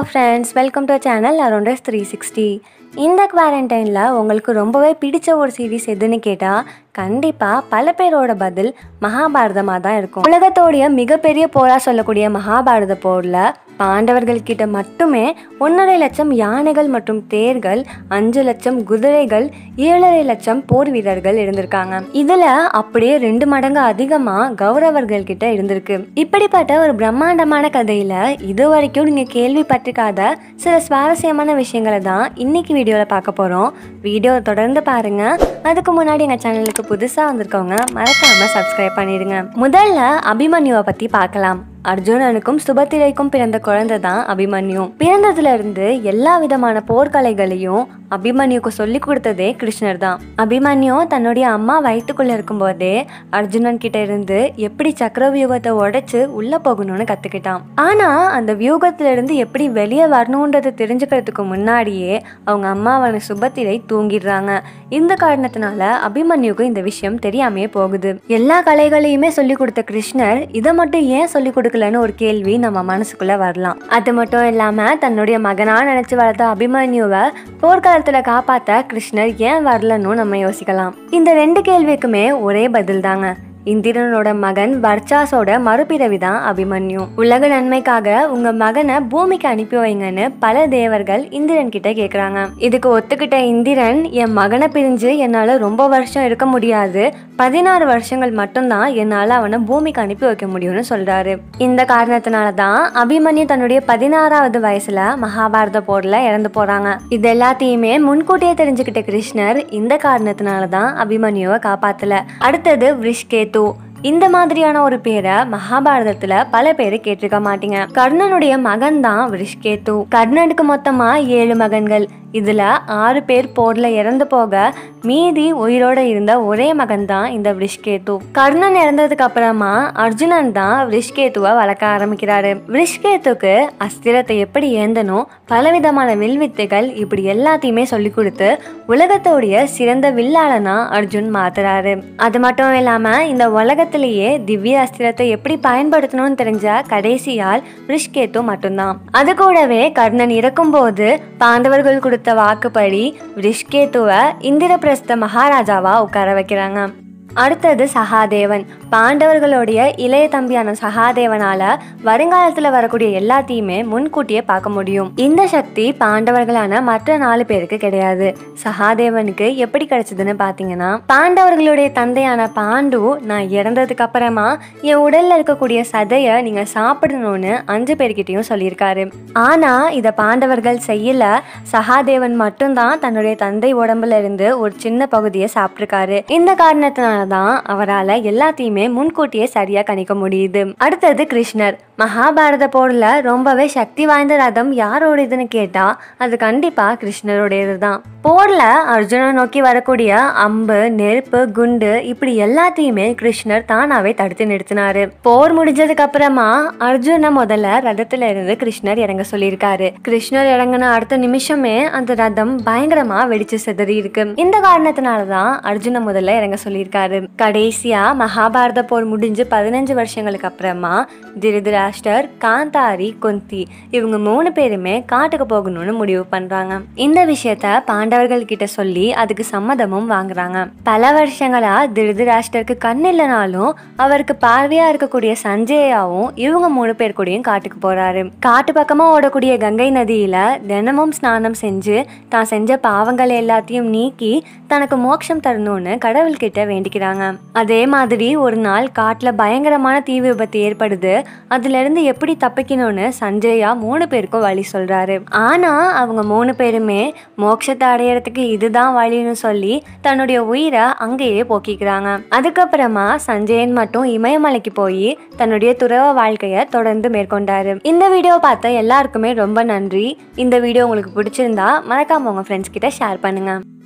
friends welcome to channel around us three sixty இந்த குவாரண்டைனில் உங்களுக்கு ரொம்பவே பிடிச்ச ஒரு சீரிஸ் எதுன்னு கேட்டால் கண்டிப்பாக பல பேரோட பதில் மகாபாரதமாக தான் இருக்கும் உலகத்தோடைய மிகப்பெரிய போரா சொல்லக்கூடிய மகாபாரத போரில் பாண்டவர்கள் கிட்ட மட்டுமே ஒன்றரை லட்சம் யானைகள் மற்றும் தேர்கள் அஞ்சு லட்சம் குதிரைகள் ஏழரை லட்சம் போர் வீரர்கள் இருந்திருக்காங்க இதுல அப்படியே ரெண்டு மடங்கு அதிகமா கௌரவர்கள் கிட்ட இருந்திருக்கு இப்படிப்பட்ட ஒரு பிரம்மாண்டமான கதையில இது வரைக்கும் நீங்க கேள்விப்பட்டிருக்காத சில சுவாரஸ்யமான விஷயங்களை தான் இன்னைக்கு வீடியோல பார்க்க போறோம் வீடியோ தொடர்ந்து பாருங்க அதுக்கு முன்னாடி எங்க சேனலுக்கு புதுசா வந்திருக்கவங்க மறக்காம சப்ஸ்கிரைப் பண்ணிடுங்க முதல்ல அபிமன்யுவை பத்தி பார்க்கலாம் அர்ஜுனனுக்கும் சுபத்திரைக்கும் பிறந்த குழந்தை தான் அபிமன்யு பிறந்ததுல இருந்து எல்லா விதமான போர்க்கலைகளையும் அபிமன்யுக்கு சொல்லி கொடுத்ததே கிருஷ்ணர் தான் அபிமன்யு தன்னுடைய அம்மா வயிற்றுக்குள்ள இருக்கும்போதே அர்ஜுனன் கிட்ட இருந்து எப்படி சக்கர வியூகத்தை உடைச்சு உள்ள போகணும்னு கத்துக்கிட்டான் ஆனா அந்த வியூகத்துல இருந்து எப்படி வெளியே வரணுன்றது தெரிஞ்சுக்கிறதுக்கு முன்னாடியே அவங்க அம்மாவான சுபத்திரை தூங்கிடுறாங்க இந்த காரணத்தினால அபிமன்யுக்கு இந்த விஷயம் தெரியாமையே போகுது எல்லா கலைகளையுமே சொல்லி கொடுத்த கிருஷ்ணர் இதை மட்டும் ஏன் சொல்லி கொடுக்கலன்னு ஒரு கேள்வி நம்ம மனசுக்குள்ள வரலாம் அது மட்டும் இல்லாம தன்னுடைய மகனா நினைச்சு வளர்த்த அபிமன்யுவை போர்க்காலத்துல காப்பாத்த கிருஷ்ணர் ஏன் வரலன்னு நம்ம யோசிக்கலாம் இந்த ரெண்டு கேள்விக்குமே ஒரே பதில் தாங்க இந்திரனோட மகன் வர்ச்சாஸோட மறுபிறவி தான் அபிமன்யு உலக நன்மைக்காக உங்க மகனை பூமிக்கு அனுப்பி வைங்கன்னு பல தேவர்கள் இந்திரன் கிட்ட கேக்குறாங்க இதுக்கு ஒத்துக்கிட்ட இந்திரன் என் மகனை பிரிஞ்சு என்னால ரொம்ப வருஷம் இருக்க முடியாது பதினாறு வருஷங்கள் மட்டும்தான் என்னால அவனை பூமிக்கு அனுப்பி வைக்க முடியும்னு சொல்றாரு இந்த காரணத்தினால தான் அபிமன்யு தன்னுடைய பதினாறாவது வயசுல மகாபாரத போர்ல இறந்து போறாங்க இது எல்லாத்தையுமே முன்கூட்டியே தெரிஞ்சுக்கிட்ட கிருஷ்ணர் இந்த காரணத்தினால தான் அபிமன்யுவை காப்பாத்தல அடுத்தது விஷ்கேத்து இந்த மாதிரியான ஒரு பேரை மகாபாரதத்துல பல பேர் கேட்டிருக்க மாட்டீங்க கர்ணனுடைய மகன் தான் விஷ்கேத்து கர்ணனுக்கு மொத்தமா ஏழு மகன்கள் இதுல ஆறு பேர் போர்ல இறந்து போக மீதி உயிரோட இருந்த ஒரே மகன் தான் இந்த விஷ்கேத்து கர்ணன் இறந்ததுக்கு அப்புறமா அர்ஜுனன் தான் விஷ்கேத்துவை வளர்க்க ஆரம்பிக்கிறாரு விஷ்கேத்துக்கு அஸ்திரத்தை எப்படி ஏந்தணும் பலவிதமான வில்வித்தைகள் இப்படி எல்லாத்தையுமே சொல்லி கொடுத்து உலகத்தோடைய சிறந்த வில்லாளனா அர்ஜுன் மாத்துறாரு அது மட்டும் இல்லாம இந்த உலகத்திலேயே திவ்ய அஸ்திரத்தை எப்படி பயன்படுத்தணும்னு தெரிஞ்ச கடைசி ஆள் விஷ்கேத்து மட்டும்தான் அது கூடவே கர்ணன் இறக்கும்போது பாண்டவர்கள் கொடுத்த வாக்குப்படி விஷ்கேத்துவை இந்திரபிரஸ்த மகாராஜாவா உட்கார வைக்கிறாங்க அடுத்தது சகாதேவன் பாண்டவர்களுடைய இளைய தம்பியான சகாதேவனால வருங்காலத்துல வரக்கூடிய எல்லாத்தையுமே முன்கூட்டியே பார்க்க முடியும் இந்த சக்தி பாண்டவர்களான மற்ற நாலு பேருக்கு கிடையாது சகாதேவனுக்கு எப்படி கிடைச்சதுன்னு பாத்தீங்கன்னா பாண்டவர்களுடைய தந்தையான பாண்டு நான் இறந்ததுக்கு அப்புறமா என் உடல்ல இருக்கக்கூடிய சதைய நீங்க சாப்பிடணும்னு அஞ்சு பேர்கிட்டயும் சொல்லியிருக்காரு ஆனா இத பாண்டவர்கள் செய்யல சகாதேவன் மட்டும்தான் தன்னுடைய தந்தை உடம்புல இருந்து ஒரு சின்ன பகுதியை சாப்பிட்டிருக்காரு இந்த காரணத்தினால தான் அவரால் எல்லாத்தையுமே முன்கூட்டியே சரியா கணிக்க முடியுது அடுத்தது கிருஷ்ணர் மகாபாரத போர்ல ரொம்பவே சக்தி வாய்ந்த ரதம் யாரோடையதுன்னு கேட்டா அது கண்டிப்பா கிருஷ்ணருடையது தான் போர்ல அர்ஜுனை நோக்கி வரக்கூடிய அம்பு நெருப்பு குண்டு இப்படி எல்லாத்தையுமே கிருஷ்ணர் தானாவே தடுத்து நிறுத்தினாரு போர் முடிஞ்சதுக்கு அப்புறமா அர்ஜுனை முதல்ல ரதத்துல இருந்து கிருஷ்ணர் இறங்க சொல்லியிருக்காரு கிருஷ்ணர் இறங்கின அடுத்த நிமிஷமே அந்த ரதம் பயங்கரமா வெடிச்சு சிதறி இருக்கு இந்த காரணத்தினாலதான் அர்ஜுனை முதல்ல இறங்க சொல்லியிருக்காரு கடைசியா மகாபாரத போர் முடிஞ்சு பதினஞ்சு வருஷங்களுக்கு அப்புறமா திருதராஷ்டர் காந்தாரி குந்தி இவங்க மூணு பேருமே காட்டுக்கு போகணும்னு முடிவு பண்றாங்க இந்த விஷயத்த பாண்டவர்கள் கிட்ட சொல்லி அதுக்கு சம்மதமும் வாங்குறாங்க பல வருஷங்களா திருதராஷ்டருக்கு கண் இல்லைனாலும் அவருக்கு பார்வையா இருக்கக்கூடிய சஞ்சயாவும் இவங்க மூணு பேர் கூடயும் காட்டுக்கு போறாரு காட்டு பக்கமா ஓடக்கூடிய கங்கை நதியில தினமும் ஸ்நானம் செஞ்சு தான் செஞ்ச பாவங்களை எல்லாத்தையும் நீக்கி தனக்கு மோட்சம் தரணும்னு கடவுள்கிட்ட வேண்டிக்கிறாங்க அதே மாதிரி ஒரு நாள் காட்டுல பயங்கரமான தீ விபத்து ஏற்படுது அதுல இருந்து எப்படி தப்பிக்கணும்னு சஞ்சயா மூணு பேருக்கும் வழி சொல்றாரு ஆனா அவங்க மூணு பேருமே மோட்சத்தை அடையறதுக்கு இதுதான் வழின்னு சொல்லி தன்னுடைய உயிரை அங்கேயே போக்கிக்கிறாங்க அதுக்கப்புறமா சஞ்சயன் மட்டும் இமயமலைக்கு போய் தன்னுடைய துறவ வாழ்க்கையை தொடர்ந்து மேற்கொண்டாரு இந்த வீடியோ பார்த்த எல்லாருக்குமே ரொம்ப நன்றி இந்த வீடியோ உங்களுக்கு பிடிச்சிருந்தா மறக்காம உங்க ஃப்ரெண்ட்ஸ் கிட்ட ஷேர் பண்ணுங்க